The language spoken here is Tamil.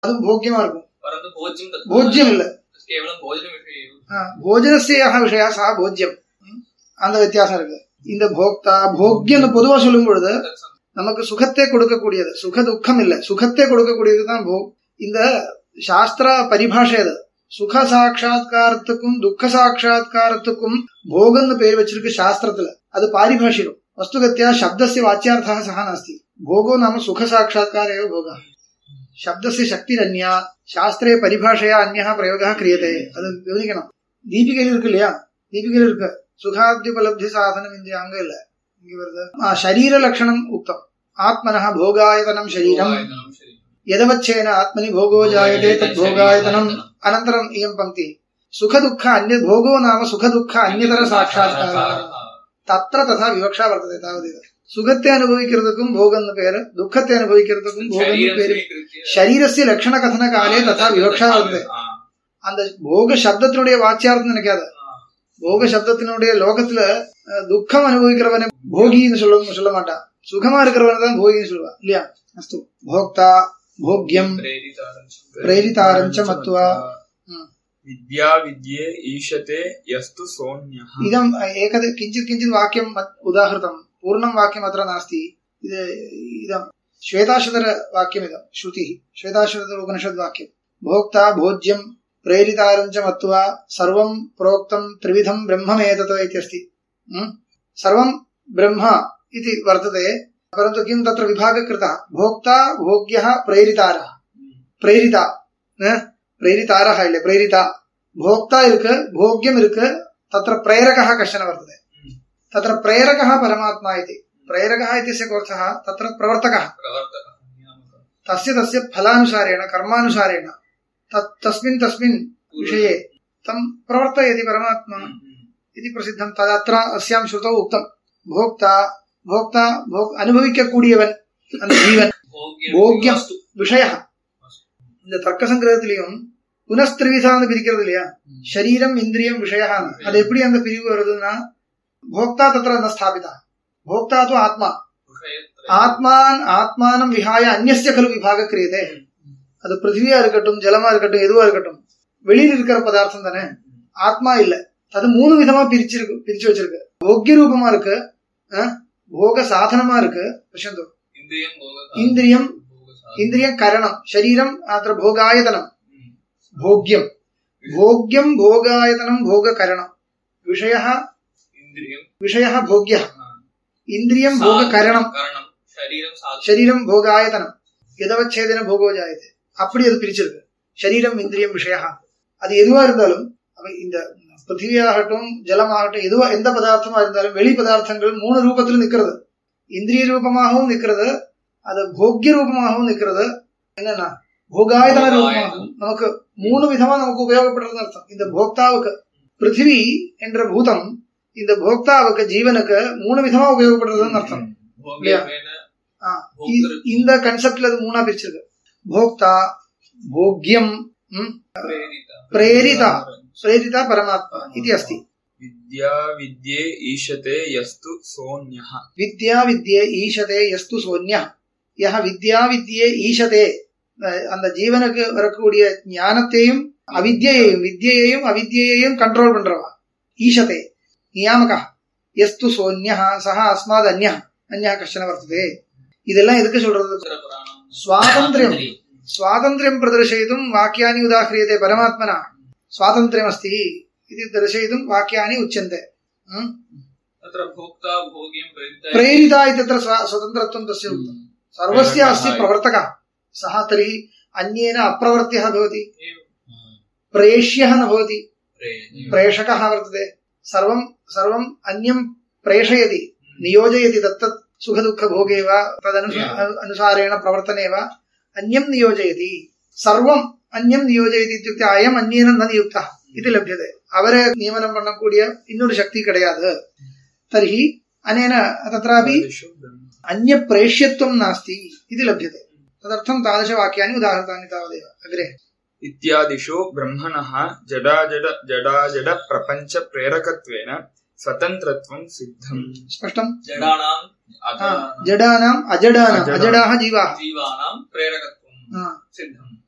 அதுவும் போக்கியமா இருக்கும் परन्तु भोज्यं तत् போஜ்யம் இல்ல केवलं भोजनविषये एव ஆ, போஜனஸ்ய யஹ விஷயா சா போஜ்யம் ம். அந்த வித்தியாசம் இருக்கு இந்த போக்தா போக்யம்னு பொதுவா சொல்லும் பொழுது तत् நமக்கு சுகத்தை கொடுக்கக்கூடியது சுக துக்கம் இல்ல சுகத்தை கொடுக்கக்கூடியது தான் போ இந்த சாஸ்திர பரிபாஷை அது சுக சாட்சா்காரத்துக்கும் துக்க சாட்சா்காரத்துக்கும் போகம்னு பேர் வச்சிருக்கு சாஸ்திரத்துல அது பாரிபாஷிகம் வஸ்துகத்தியா சப்தஸ்ய வாச்சியார்த்தः சக நாஸ்தி भोगो नाम सुख साक्षात्कार एव भोगः शब्दस्य शक्तिरन्या शास्त्रे परिभाषया अन्यः प्रयोगः क्रियते அது விவரிக்கணும் தீபிகையில் இருக்கு இல்லையா தீபிகையில் இருக்கு சுகாத்யுபலப்தி சாதனம் இந்த அங்க இல்ல இங்க வருது ஆ, शरीर लक्षणम् उक्तम् आत्मनः भोगायतनं शरीरम् भोगायतनं शरीरं। यदवच्छेन आत्मनि भोगो जायते तद् भोगायतनम् अनन्तरम् इयं पङ्क्ति सुख दुःख अन्य भोगो नाम सुख दुःख अन्यतर साक्षात्कारः தத்திர ததா விவக்ஷா வர்த்ததை தாவதேவ சுகத்தை அனுபவிக்கிறதுக்கும் போகம்னு பேரு துக்கத்தை அனுபவிக்கிறதுக்கும் போகம்னு शरीरं பேரு स्वीकृत्य சரீரஸ்ய லட்சண கதன காலே ததா விவக்ஷா வர்த்ததை ஆ, அந்த போக சப்தத்தினுடைய வாச்சியார்த்தம் நினைக்காத ஆ. போக சப்தத்தினுடைய லோகத்துல அஹ், துக்கம் அனுபவிக்கிறவனை போகின்னு சொல்ல சொல்ல மாட்டான் சுகமா இருக்கிறவனை தான் போகின்னு சொல்லுவா இல்லையா அஸ்து போக்தா போக்யம் प्रेरितारं च। प्रेरितारञ्च मत्वा विद्या विद्ये ईशते यस्तु सोऽन्यः इदम् एकद किञ्चित् किञ्चित् वाक्यं मत्- उदाहृतं पूर्णं वाक्यम् अत्र नास्ति इद इदं श्वेताशतरवाक्यमिदं श्रुतिः श्वेताशतर उपनिषद्वाक्यं भोक्ता भोज्यं प्रेरितारं च मत्वा सर्वं प्रोक्तं त्रिविधं ब्रह्ममेतत् इत्यस्ति म्? सर्वं ब्रह्म इति वर्तते परन्तु किं तत्र विभागः कृतः भोक्ता भोग्यः प्रेरितारः प्रेरिता न? प्रेरितारः इल्ल प्रेरिता भोक्ता इருக்கு भोग्यम् इருக்கு तत्र प्रेरकः कश्चन वर्तते तत्र प्रेरकः परमात्मा इति प्रेरकः इत्यस्य कोऽर्थः तत्र प्रवर्तकः प्रवर्तकः नियामकः तस्य तस्य फलानुसारेण कर्मानुसारेण तत् तस्मिन् तस्मिन् विषये तं प्रवर्तयति परमात्मा इति प्रसिद्धं तदत्र अस्यां श्रुतौ उक्तं भोक्ता भोक्ता भोग அனுபவிக்கக்கூடியவன் அந்த ஜீவன் भोग्यं போக்யம் वस्तु। விஷயம் இந்த தர்க்க சங்கிரகத்திலையும் புனஸ்திரிவிசான்னு பிரிக்கிறது இல்லையா சரீரம் இந்திரியம் விஷயான்னு அது எப்படி அந்த பிரிவு வருதுன்னா போக்தா தத்திர ந ஸ்தாபிதா போக்தா து ஆத்மா विषयत्रयम्। ஆத்மான் ஆத்மானம் விஹாய அந்நிய கலு விபாக கிரியதே அது பிருத்திவியா இருக்கட்டும் ஜலமா இருக்கட்டும் எதுவா இருக்கட்டும் வெளியில இருக்கிற பதார்த்தம் தானே ஆத்மா இல்ல அது மூணு விதமா பிரிச்சிருக்கு பிரிச்சு வச்சிருக்கு போக்கிய ரூபமா இருக்கு அஹ், போக சாதனமா இருக்கு பஷ்யந்து इन्द्रियं भोगः இந்திரியம் भोगसाधनं। இந்திரியம் கரணம் சரீரம் அത്ര போகாயதனம் हम्म। भोग्यम भोग्यम भोगायतनम भोग करणम विषय इन्द्रियं विषय भोग्य हा। इंद्रियम भोग करणम கரணம் शरीरं साधनं சரீரம் போகாயதனம் எதவச்சேதன போகோ ஜாயது அப்படி அது பிரிச்சிருக்கு சரீரம் இந்திரியம் விஷயா அது எதுவா இருந்தாலும் அவை இந்த பிருத்திவியாகட்டும் ஜலமாகட்டும் எதுவா எந்த பதார்த்தமா இருந்தாலும் வெளி பதார்த்தங்கள் மூணு ரூபத்தில் நிக்கிறது இந்திரிய ரூபமாகவும் நிக்கிறது அது போக்கிய ரூபமாகவும் நிக்கிறது என்னன்னா போகாயதன ரூபமாகவும் நமக்கு மூணு விதமா நமக்கு உபயோகப்படுறதுன்னு அர்த்தம் இந்த போக்தாவுக்கு பிருத்திவி என்ற பூதம் இந்த போக்தாவுக்கு ஜீவனுக்கு மூணு விதமா உபயோகப்படுறதுன்னு அர்த்தம் भोग्यत्वेन ஆ, இ- இந்த கன்செப்ட்ல அது மூணா பிரிச்சிருக்கு போக்தா போக்யம் ம், प्रेरिता प्रेरिता प्रेरिता परमात्मा इति अस्ति विद्या विद्ये ईशते यस्तु सोऽन्यः வித்யா வித்யே ஈஷதே எஸ்து சோன்யா யஹ வித்யா வித்யே ஈஷதே அஹ் அந்த ஜீவனுக்கு வரக்கூடிய ஞானத்தையும் அவித்யையையும் வித்யையையும் அவித்யையையும் கண்ட்ரோல் பண்றவா ஈஷதே நியாமகா எஸ்து சோன்யா சஹ அஸ்மாத் அந்யா அந்யா கஷ்டன வர்த்ததே இதெல்லாம் எதுக்கு சொல்றது पुराणं स्वातन्त्र्यम् स्वातन्त्र्यं प्रदर्शयितुं वाक्यानि उदाह्रियते परमात्मना स्वातन्त्र्यमस्ति इति दर्शयितुं वाक्यानि उच्यन्ते हं? तत्र भोक्ता भोग्यं प्रेरिता प्रेरिता इत्यत्र स्वा- स्वतन्त्रत्वं तस्य उक्तं सर्वस्य अस्ति प्रवर्तकः सः तर्हि अन्येन अप्रवर्त्यः भवति एव प्रेष्यः न भवति प्रेरिता प्रेषकः वर्तते सर्वं सर्वम् अन्यं प्रेषयति नियोजयति तत्तत् सुखदुःखभोगे वा तदनु अनुसारेण प्रवर्तने वा अन्यं नियोजयति सर्वम् अन्यं नियोजयति इत्युक्ते अयम् अन्येन न नियुक्तः इति लभ्यते அவரை நியமனம் பண்ணக்கூடிய இன்னொரு சக்தி கிடையாது தர்ஹி அனேன तत्रापि तादृशो ब्रह्म अन्य प्रेष्यत्वं नास्ति इति लभ्यते तदर्थं तादृशवाक्यानि उदाहृतानि तावदेव अग्रे इत्यादिषु ब्रह्मणः जडाजड जडाजड प्रपञ्च प्रेरकत्वेन स्वतन्त्रत्वं सिद्धम् स्पष्टं जडानाम् हा, अजानां जडानाम् अजडानाम् अजडा- अजडाः जीवाः जीवानां प्रेरकत्वं हा, सिद्धम्